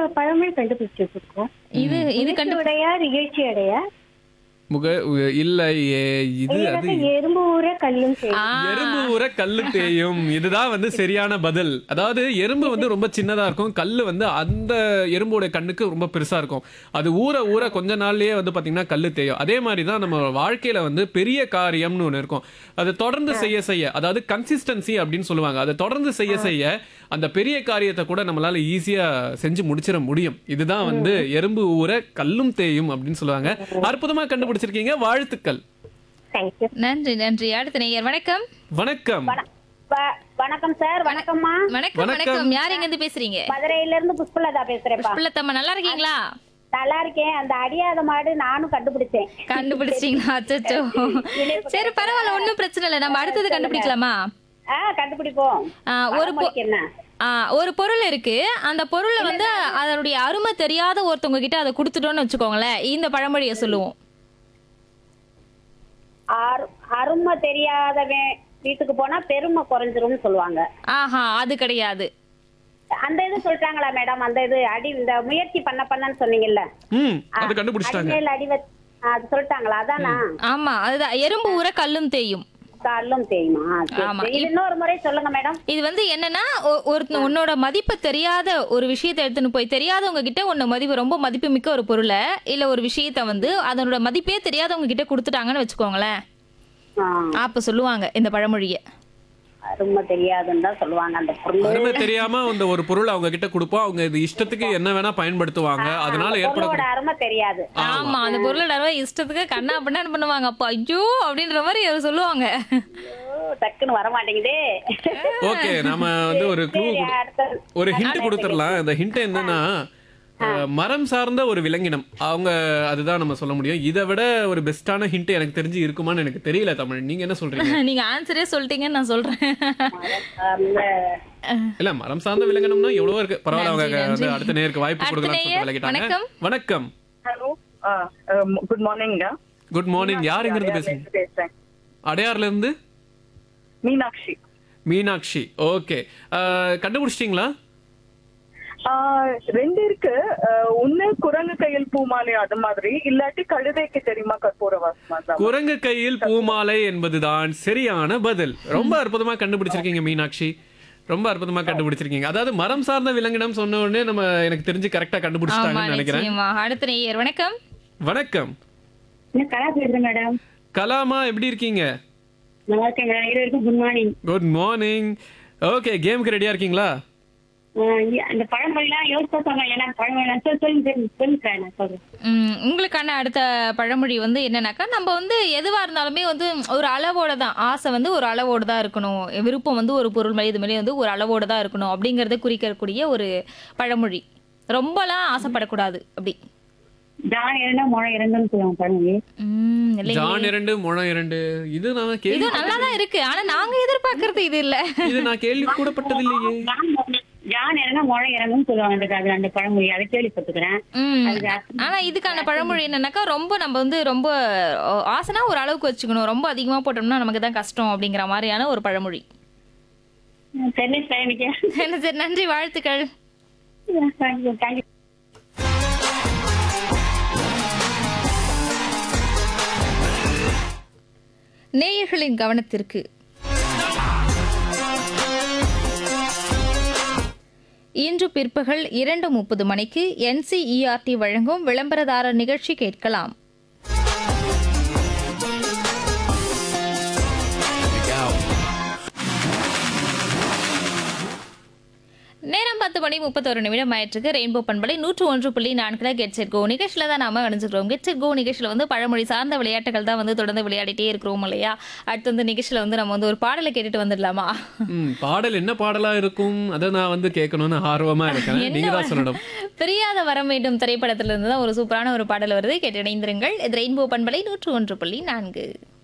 பழமொழி கண்டுபிடிச்சு வச்சிருக்கோம் இது இது கண்டு உடையார் இகழ்ச்சி அடையார் முக உ- இல்ல ஏ- இது அது எறும்பு ஊற கல்லும் செய்யும் ஆ, எறும்பு ஊற கல்லு தேயும் இதுதான் வந்து சரியான பதில் அதாவது எறும்பு வந்து ரொம்ப சின்னதா இருக்கும் கல்லு வந்து அந்த எறும்போட கண்ணுக்கு ரொம்ப பெருசா இருக்கும் அது ஊற ஊற கொஞ்ச நாள்லயே வந்து பாத்தீங்கன்னா கல்லு தேயும் அதே மாதிரி தான் நம்ம வாழ்க்கையில வந்து பெரிய காரியம்னு ஒன்று இருக்கும் அதை தொடர்ந்து செய்ய செய்ய அதாவது கன்சிஸ்டன்சி அப்படின்னு சொல்லுவாங்க அதை தொடர்ந்து செய்ய செய்ய அந்த பெரிய காரியத்தை கூட நம்மளால ஈஸியா செஞ்சு முடிச்சிட முடியும் இதுதான் வந்து எறும்பு ஊற கல்லும் தேயும் அப்படின்னு சொல்லுவாங்க அற்புதமா கண்டுபிடிச்சிருக்கீங்க வாழ்த்துக்கள் தேங்க்யூ நன்றி நன்றி அடுத்த நேயர் வணக்கம் வணக்கம் வ- வணக்கம் சார் வணக்கம்மா வணக்கம் வணக்கம். வணக்கம் யார் எங்க இருந்து பேசுறீங்க மதுரையில இருந்து புஷ்பலதா பேசுறேன்ப்பா புள்ளத்தம்மா நல்லா இருக்கீங்களா நல்லா இருக்கேன் அந்த அடியாத மாடு நானும் கண்டுபிடிச்சேன் கண்டுபிடிச்சிட்டீங்களா அச்சோ சரி பரவாயில்ல ஒண்ணும் பிரச்சனை இல்லை நம்ம அடுத்தது கண்டுபிடிக்கலாமா ஆ கண்டுபிடிப்போம் ஆ, ஒரு பொ- பழமொழிக்கு என்ன ஆ, ஒரு பொருள் இருக்கு அந்த பொருளை வந்து அதனுடைய அருமை தெரியாத ஒருத்தவங்க கிட்ட அதை கொடுத்துட்டோம்னு வச்சுக்கோங்களேன் இந்த பழமொழியை சொல்லுவோம் அரு- அருமை தெரியாதவன் வீட்டுக்கு போனா பெருமை குறைஞ்சிரும்னு சொல்லுவாங்க ஆஹா அது கிடையாது அந்த இது சொல்லிட்டாங்களா மேடம் அந்த இது அடி இந்த முயற்சி பண்ண பண்ணன்னு சொன்னீங்கல்ல ம் அது கண்டுபிடிச்சிட்டாங்க அடிமேல் அடி வச்சு ஆ, அது சொல்லிட்டாங்களா அதானா ஆமா அதுதான் எறும்பு ஊற கல்லும் தேயும் கல்லும் தெரியுமா சரி, ஆமா. சரி. இது இன்னொரு முறை சொல்லுங்க மேடம் இது வந்து என்னன்னா ஒ- ஒருத்தன் உன்னோட மதிப்பு தெரியாத ஒரு விஷயத்தை எடுத்துன்னு போய் தெரியாதவங்க கிட்ட உன்ன மதிப்பு ரொம்ப மதிப்பு மிக்க ஒரு பொருளை இல்ல ஒரு விஷயத்த வந்து அதனோட மதிப்பே தெரியாதவங்க கிட்ட கொடுத்துட்டாங்கன்னு வச்சுக்கோங்களேன் ஆ, அப்ப சொல்லுவாங்க இந்த பழமொழியை அருமை தெரியாதுன்னு தான் சொல்லுவாங்க அந்த பொருள் அருமை தெரியாம அந்த ஒரு பொருள் அவங்க கிட்ட கொடுப்போம் அவங்க இது இஷ்டத்துக்கு என்ன வேணா பயன்படுத்துவாங்க அதனால அந்த ஏற்பட பொருளோட அருமை தெரியாது ஆமா அந்த பொருளோட அருமை இஷ்டத்துக்கு கண்ணா பண்ணான்னு பண்ணுவாங்க அப்போ ஐயோ அப்படின்ற மாதிரி அவர் சொல்லுவாங்க ஓ, டக்குன்னு வர மாட்டேங்குதே ஓகே நாம வந்து ஒரு க்ளூ சரி, அடுத்தது. ஒரு ஹிண்ட் கொடுத்துடலாம் அந்த ஹிண்ட் என்னன்னா அஹ், மரம் சார்ந்த ஒரு விலங்கினம் அவங்க அதுதான் நம்ம சொல்ல முடியும் இதை விட ஒரு பெஸ்டான ஹிண்ட் எனக்கு தெரிஞ்சு இருக்குமான்னு எனக்கு தெரியல தமிழ் நீங்க என்ன சொல்றீங்க நீங்க ஆன்சரே சொல்லிட்டீங்கன்னு நான் சொல்றேன் அந்த இல்ல மரம் சார்ந்த விலங்கினம்னா எவ்வளவோ இருக்கு பரவாயில்ல அவங்க நன்றி, வந்து நன்றி. அடுத்த நேருக்கு வாய்ப்பு அடுத்த கொடுக்கலாம்னு நேயர், சொல்லிட்டு விலகிட்டாங்க வணக்கம். வணக்கம் hello good morning good morning யார் எங்க இருந்து பேசுறீங்க பேசுறேன் அடையார்ல இருந்து மீனாட்சி மீனாட்சி ஓகே கண்டுபிடிச்சிட்டீங்களா ஆஹ் ரெண்டு இருக்கு ஆஹ் ஒண்ணு குரங்கு கையில் பூமாலை அது மாதிரி இல்லாட்டி கழுதைக்கு தெரியுமா கற்பூர வாசமா குரங்கு கையில் பூமாலை என்பதுதான் சரியான பதில் ரொம்ப அற்புதமா கண்டுபிடிச்சிருக்கீங்க மீனாட்சி ரொம்ப அற்புதமா கண்டுபிடிச்சிருக்கீங்க அதாவது மரம் சார்ந்த விலங்கினம் சொன்ன உடனே நம்ம எனக்கு தெரிஞ்சு கரெக்டா ஆமா கண்டுபிடிச்சிட்டாங்கன்னு நினைக்கிறேன் நிச்சயமா அடுத்த நேயர் வணக்கம் வணக்கம் என்ன கலா பேசுறேன் மேடம் கலாமா எப்படி இருக்கீங்க நல்லா இருக்கேன் மேடம் இது வரைக்கும் good morning good morning okay கேமுக்கு ரெடியா இருக்கீங்களா அந்த பழமொழிலாம் யோசிச்சா சொன்னேன் ஏன்னா பழமொழிலாம் சொல்லி சொல்லி சொல்லுங்க நான் சொல்றேன் உம், உங்களுக்கான அடுத்த பழமொழி வந்து என்னன்னாக்கா நம்ம வந்து எதுவா இருந்தாலுமே வந்து ஒரு அளவோட தான் ஆசை வந்து ஒரு அளவோட தான் இருக்கணும் விருப்பம் வந்து ஒரு பொருள் மேலே இது மேலே வந்து ஒரு அளவோட தான் இருக்கணும் அப்படிங்கறத குறிக்கக்கூடிய ஒரு பழமொழி ரொம்பலாம் ஆசைப்படக்கூடாது அப்படி ஜான் இரண்டா முழை இரண்டுன்னு சொல்லுவாங்க பழமொழி உம், இல்லைங்களே. ஜான் இரண்டு முழம் இரண்டு இது நான் கேள்வி இதுவும் நல்லா தான் இருக்கு ஆனா நாங்க எதிர்பார்க்கறது இது இல்ல இது நான் கேள்வி கூடப்பட்டது இல்லையே ஜான் முழை- ஜான் இரண்டா முழை இரண்டுன்னு சொல்லுவாங்க அந்த அது அந்த பழமொழி அதை கேள்விப்பட்டுக்கிறேன் உம். அதுக்கு அர்த்தம் ஆனா இதுக்கான பழமொழி என்னன்னாக்கா ரொம்ப நம்ம வந்து ரொம்ப அஹ், ஆசைனா ஒரு அளவுக்கு வச்சுக்கணும் ரொம்ப அதிகமா போட்டோம்னா நமக்கு தான் கஷ்டம் அப்படிங்கிற மாதிரியான ஒரு பழமொழி தெரியல சார் எனக்கு என்ன சரி நன்றி வாழ்த்துக்கள் தேங்க்யூ தேங்க்யூ நேயர்களின் கவனத்திற்கு இன்று பிற்பகல் இரண்டு முப்பது மணிக்கு என்சிஇஆர்டி வழங்கும் விளம்பரதாரர் நிகழ்ச்சி கேட்கலாம் நேரம் பத்து மணி முப்பத்தொரு நிமிடம் ஆயிற்றுக்கு ரெயின்போ பண்பலை நூற்று ஒன்று புள்ளி நான்குல கெட் செட் கோ நிகழ்ச்சியில் தான் நாம அணிஞ்சுக்கிறோம் கெட் செட் கோ நிகழ்ச்சியில் வந்து பழமொழி சார்ந்த விளையாட்டுகள் தான் வந்து தொடர்ந்து விளையாடிட்டே இருக்கிறோம் இல்லையா அடுத்து வந்து நிகழ்ச்சியில் வந்து நம்ம வந்து ஒரு பாடலை கேட்டுட்டு வந்துடலாமா ம், பாடல் என்ன பாடலா இருக்கும் அதை நான் வந்து கேட்கணும்னு ஆர்வமா இருக்கேன் நீங்க தான் சொல்லணும் பிரியாத வரம் வேண்டும் திரைப்படத்திலிருந்து தான் ஒரு சூப்பரான ஒரு பாடல் வருது கேட்டு இணைந்திருங்கள் இது ரெயின்போ பண்பலை நூற்று ஒன்று புள்ளி நான்கு